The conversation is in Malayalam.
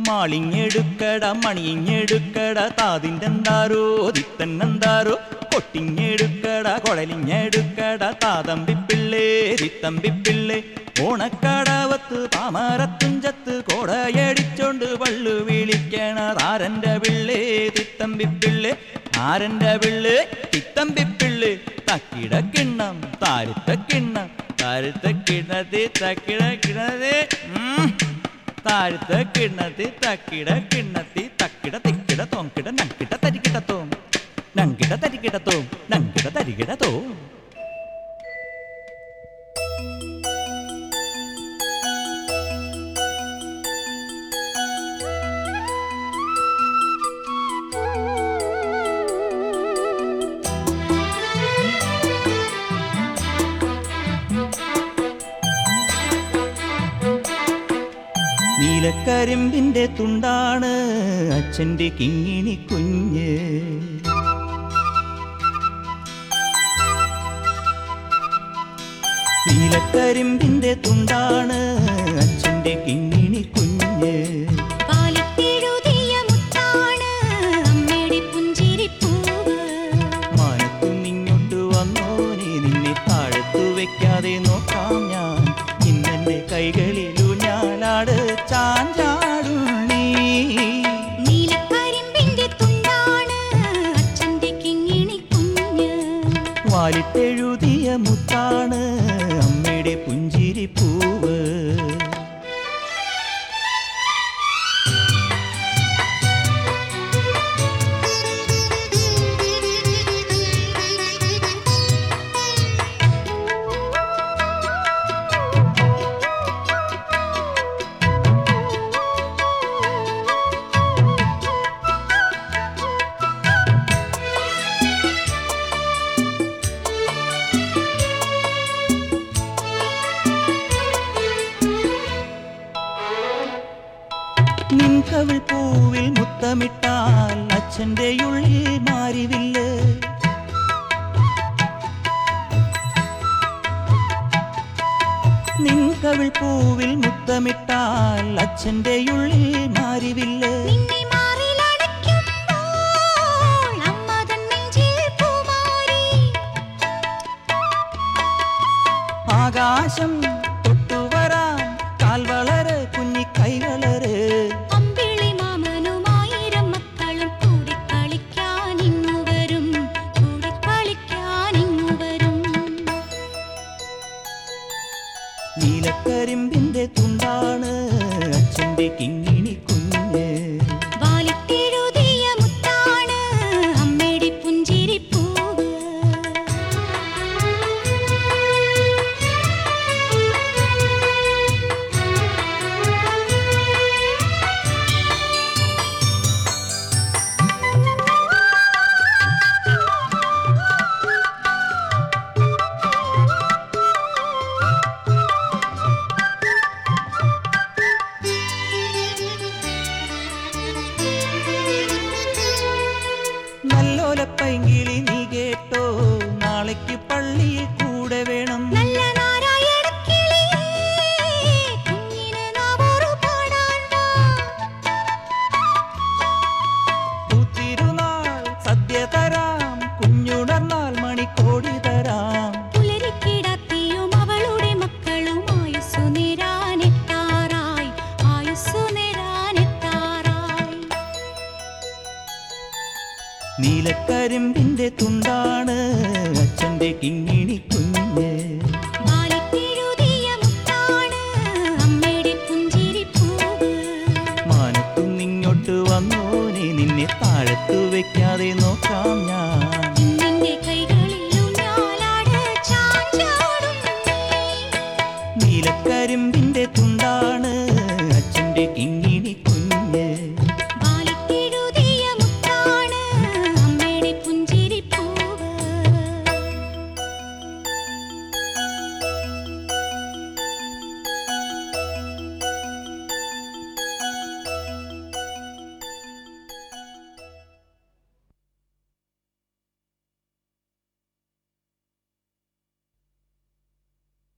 മാളിങ്ങെടുക്കട മണിഞ്ഞെടുക്കട താതിൻ്റെന്താരോ തിത്തന്നെന്താരോ കൊട്ടിങ്ങെടുക്കട കൊഴലിഞ്ഞെടുക്കട താതമ്പിപ്പിള്ളേ തിത്തമ്പിപ്പിള്ളേ ഓണക്കടവത്ത് താമരത്തുഞ്ചത്ത് കോടയടിച്ചോണ്ട് പള്ളു വിളിക്കണ താരന്റെ പിള്ളേ തിത്തമ്പിപ്പിള്ളേ ആരന്റെ പിള്ളേ തിത്തമ്പിപ്പിള്ളേ തക്കിട കിണ്ണം താരത്ത കിണ്ണം താരത്ത കിണ്ണത്തി തക്കിട കിണതി താഴത്ത് കിണ്ണത്തി തക്കിട കിണ്ണത്തി തക്കിട തിക്കിട തോങ്കിട നങ്കിട തരികിട തോം നങ്കിട തരികിട തോം നങ്കിട തരികിട തോം നീലക്കരിമ്പിന്റെ തുണ്ടാണ് അച്ഛന്റെ കിങ്ങിണി കുഞ്ഞ് നീലക്കരിമ്പിന്റെ തുണ്ടാണ് അച്ഛന്റെ കിങ്ങിണി കുഞ്ഞ് പാലിട്ടെഴുതിയ മുത്താണ് അമ്മയുടെ പുഞ്ചിരിപ്പൂവ് മാനത്തു നിങ്ങോട്ട് വന്നോനെ നിന്നെ താഴത്തു വെക്കാതെ നോക്കാം ഞാൻ ഇന്നെന്റെ കൈകളിലു ഞാനാട് ചാഞ്ചാടുണ്ണീ നീലക്കരിമ്പിന്റെ തുണ്ടാണ് അച്ഛന്റെ കിങ്ങിണി കുഞ്ഞ് വാലിട്ടെഴുതിയ മുത്താണ് അമ്മയുടെ പുഞ്ചിരി പൂവ് നിൻകവിൾ പൂവിൽ മുത്തമിട്ടാൽ അച്ഛന്റെ ഉള്ളിൽ മാറിവില്ല് നിൻകവിൾ പൂവിൽ മുത്തമിട്ടാൽ അച്ഛന്റെ ഉള്ളിൽ മാറിവില്ല് നിന്നെ മാറിലടയ്ക്കുമ്പോൾ അമ്മ തൻ നെഞ്ചിൽ പൂമാരി ആകാശം തൊട്ടുവരാം കാൽ വളര് കുഞ്ഞി കൈ വളര് അമ്പിളി മാമനുമായിരം മക്കളും കൂടിക്കളിക്കാൻ ഇങ്ങു വരും കൂടിക്കളിക്കാൻ ഇങ്ങു വരും നീലക്കരിമ്പിന്റെ തുണ്ടാണ് അച്ഛന്റെ കിങ്ങിണി കുഞ്ഞ്